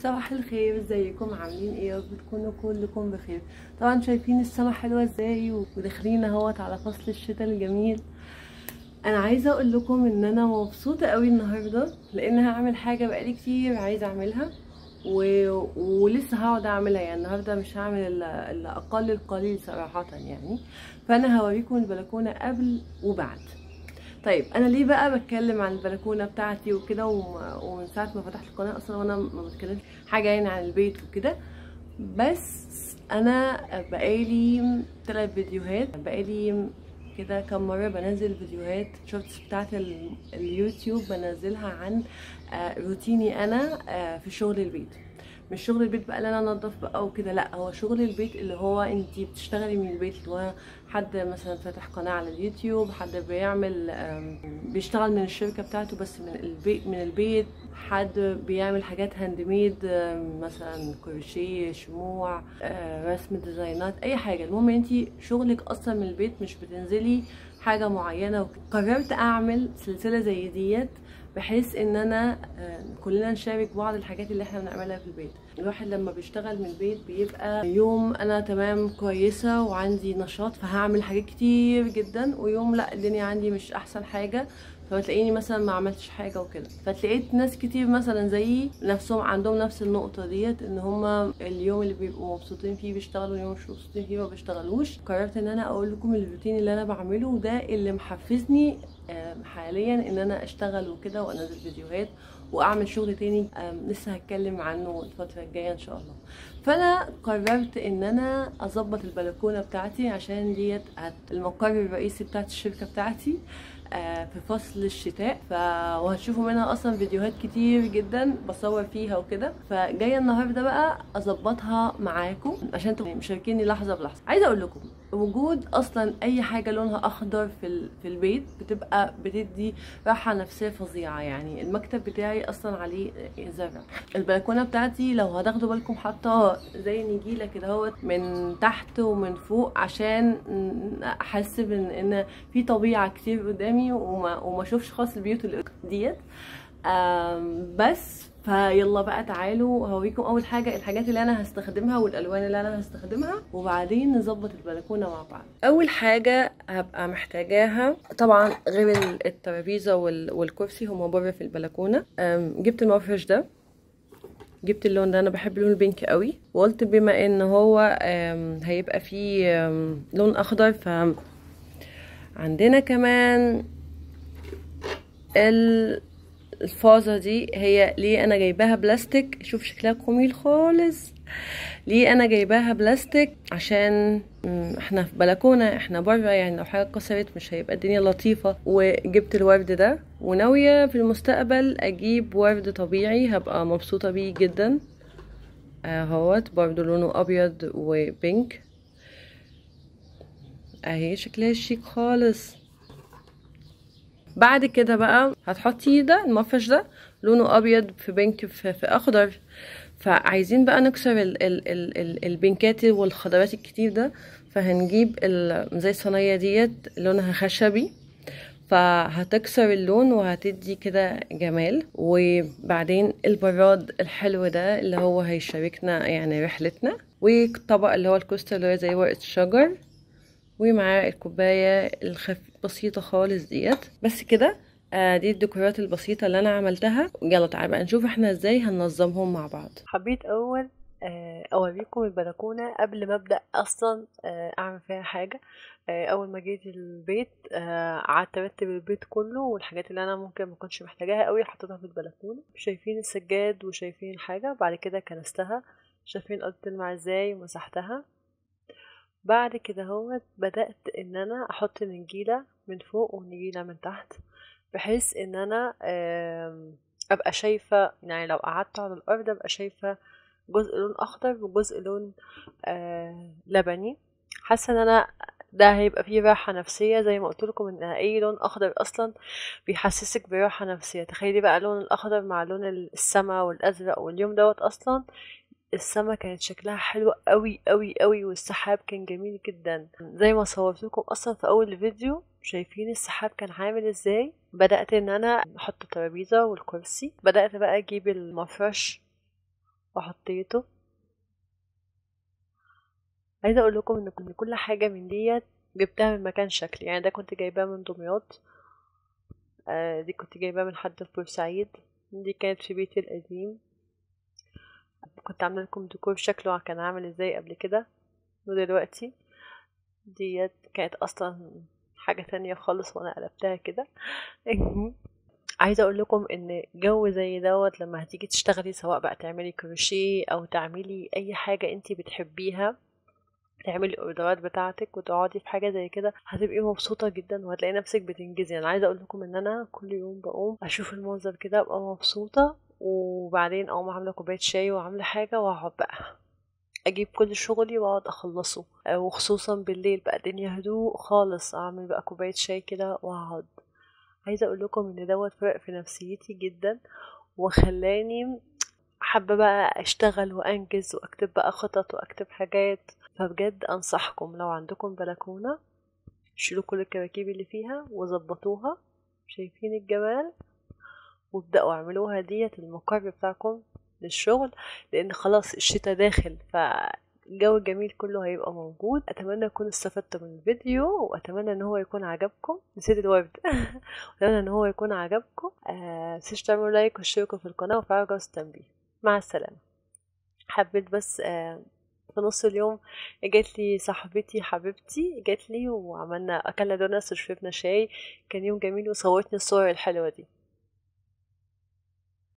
صباح الخير ازيكم عاملين ايه يا رب تكونوا كلكم بخير طبعا شايفين السما حلوه ازاي وداخلين اهوت على فصل الشتاء الجميل انا عايزه اقول لكم ان انا مبسوطه قوي النهارده لان هعمل حاجه بقالي كتير عايزه اعملها و... ولسه هقعد اعملها يعني النهارده مش هعمل الا إلا اقل القليل صراحه يعني فانا هوريكم البلكونه قبل وبعد طيب انا ليه بقى بتكلم عن البلكونه بتاعتي وكده وم- ومن ساعه ما فتحت القناه اصلا وانا ما بتكلمش حاجه يعني عن البيت وكده بس انا بقالي ثلاث فيديوهات بقالي كده كم مره بنزل فيديوهات شورتس بتاعت ال- اليوتيوب بنزلها عن آه، روتيني انا آه، في شغل البيت مش شغل البيت بقى اللي انا انضف بقى وكده لا هو شغل البيت اللي هو انتي بتشتغلي من البيت اللي هو حد مثلا فاتح قناه على اليوتيوب حد بيعمل آم، بيشتغل من الشركه بتاعته بس من البيت من البيت حد بيعمل حاجات هاند ميد آم، مثلا كروشيه شموع آه، رسم ديزاينات اي حاجه المهم انتي شغلك اصلا من البيت مش بتنزلي حاجه معينه وكده. قررت اعمل سلسله زي ديت بحيث ان انا آه، كلنا نشارك بعض الحاجات اللي احنا بنعملها في البيت الواحد لما بيشتغل من البيت بيبقى يوم انا تمام كويسة وعندي نشاط فهعمل حاجات كتير جدا ويوم لا الدنيا عندي مش احسن حاجة فتلاقيني مثلا ما عملتش حاجة وكده فتلاقيت ناس كتير مثلا زيي نفسهم عندهم نفس النقطة ديت ان هما اليوم اللي بيبقوا مبسوطين فيه بيشتغلوا اليوم مش مبسوطين فيه ما بيشتغلوش قررت ان انا اقول لكم الروتين اللي انا بعمله وده اللي محفزني آم، حاليا ان انا اشتغل وكده وانزل فيديوهات واعمل شغل تاني آم، لسه هتكلم عنه الفتره الجايه ان شاء الله فانا قررت ان انا اظبط البلكونه بتاعتي عشان ديت هت- المقر الرئيسي بتاعت الشركه بتاعتي آه، في فصل الشتاء ف... وهتشوفوا منها اصلا فيديوهات كتير جدا بصور فيها وكده فجايه النهارده بقى اظبطها معاكم عشان تبقوا مشاركيني لحظه بلحظه عايزه اقول لكم وجود اصلا اي حاجه لونها اخضر في ال... في البيت بتبقى بتدي راحه نفسيه فظيعه يعني المكتب بتاعي اصلا عليه زرع البلكونه بتاعتي لو هتاخدوا بالكم حاطه زي نجيله كده اهوت من تحت ومن فوق عشان احس بان ان في طبيعه كتير قدامي وما وما اشوفش خالص البيوت اللي ديت آم، بس فيلا بقى تعالوا هوريكم اول حاجه الحاجات اللي انا هستخدمها والالوان اللي انا هستخدمها وبعدين نظبط البلكونه مع بعض اول حاجه هبقى محتاجاها طبعا غير ال- الترابيزه وال- والكرسي هما بره في البلكونه آم، جبت المفرش ده جبت اللون ده انا بحب لون البينك قوي وقلت بما ان هو آم، هيبقى فيه آم، لون اخضر ف عندنا كمان ال- الفازة دي هي ليه انا جايباها بلاستيك شوف شكلها جميل خالص ليه انا جايباها بلاستيك عشان مم، احنا في بلكونة احنا بره يعني لو حاجة اتكسرت مش هيبقى الدنيا لطيفة وجبت الورد ده وناوية في المستقبل اجيب ورد طبيعي هبقى مبسوطة بيه جدا اهوت برضو لونه ابيض وبينك اهي شكلها شيك خالص بعد كده بقى هتحطي ده المفرش ده لونه ابيض في بينك في, في اخضر فعايزين بقى نكسر ال ال ال ال البينكات والخضرات الكتير ده فهنجيب ال- زي الصينية ديت لونها خشبي فهتكسر اللون وهتدي كده جمال وبعدين البراد الحلو ده اللي هو هيشاركنا يعني رحلتنا والطبق اللي هو الكوستر اللي هو زي ورقة شجر ومعاه الكوباية الخف بسيطة خالص ديت بس كده آه دي الديكورات البسيطة اللي أنا عملتها يلا تعالى بقى نشوف احنا ازاي هننظمهم مع بعض حبيت أول آه، أوريكم البلكونة قبل ما أبدأ أصلا آه، أعمل فيها حاجة آه، أول ما جيت البيت آه، قعدت أرتب البيت كله والحاجات اللي أنا ممكن ما كنتش محتاجاها قوي حطيتها في البلكونة شايفين السجاد وشايفين حاجة بعد كده كنستها شايفين الأرض تلمع ازاي ومسحتها بعد كده هو بدأت ان انا احط نجيلة من فوق ونجيلة من تحت بحيث ان انا آم، ابقى شايفة يعني لو قعدت على الارض ابقى شايفة جزء لون اخضر وجزء لون آه، لبني حاسة ان انا ده هيبقى فيه راحة نفسية زي ما قلت لكم ان اي لون اخضر اصلا بيحسسك براحة نفسية تخيلي بقى اللون الاخضر مع لون السما والازرق واليوم دوت اصلا السما كانت شكلها حلو قوي قوي قوي والسحاب كان جميل جدا زي ما صورت لكم اصلا في اول فيديو شايفين السحاب كان عامل ازاي بدأت ان انا احط الترابيزة والكرسي بدأت بقى اجيب المفرش وحطيته عايزه اقول لكم ان كل حاجه من ديت جبتها من مكان شكل يعني ده كنت جايباه من دمياط آه دي كنت جايباه من حد في بورسعيد دي كانت في بيتي القديم كنت عامله لكم ديكور شكله كان عامل ازاي قبل كده ودلوقتي ديت كانت اصلا حاجة تانية خالص وانا قلبتها كده عايزة اقول لكم ان جو زي دوت لما هتيجي تشتغلي سواء بقى تعملي كروشيه او تعملي اي حاجة انتي بتحبيها تعملي الاوردرات بتاعتك وتقعدي في حاجه زي كده هتبقي مبسوطه جدا وهتلاقي نفسك بتنجزي انا عايزه اقول لكم ان انا كل يوم بقوم اشوف المنظر كده ابقى مبسوطه وبعدين اقوم عامله كوبايه شاي وعامله حاجه واقعد بقى اجيب كل شغلي واقعد اخلصه وخصوصا بالليل بقى الدنيا هدوء خالص اعمل بقى كوبايه شاي كده واقعد عايزه اقول لكم ان دوت فرق في نفسيتي جدا وخلاني حابه بقى اشتغل وانجز واكتب بقى خطط واكتب حاجات فبجد انصحكم لو عندكم بلكونه شيلوا كل الكراكيب اللي فيها وظبطوها شايفين الجمال وابدأوا اعملوها ديت المقر بتاعكم للشغل لان خلاص الشتاء داخل فالجو الجميل كله هيبقى موجود اتمنى اكون استفدت من الفيديو واتمنى ان هو يكون عجبكم نسيت الورد اتمنى ان هو يكون عجبكم آه تعملوا لايك واشتركوا في القناه وفعلوا جرس التنبيه مع السلامه حبيت بس آه في نص اليوم جات لي صاحبتي حبيبتي جات لي وعملنا اكلنا دونس وشربنا شاي كان يوم جميل وصورتني الصور الحلوه دي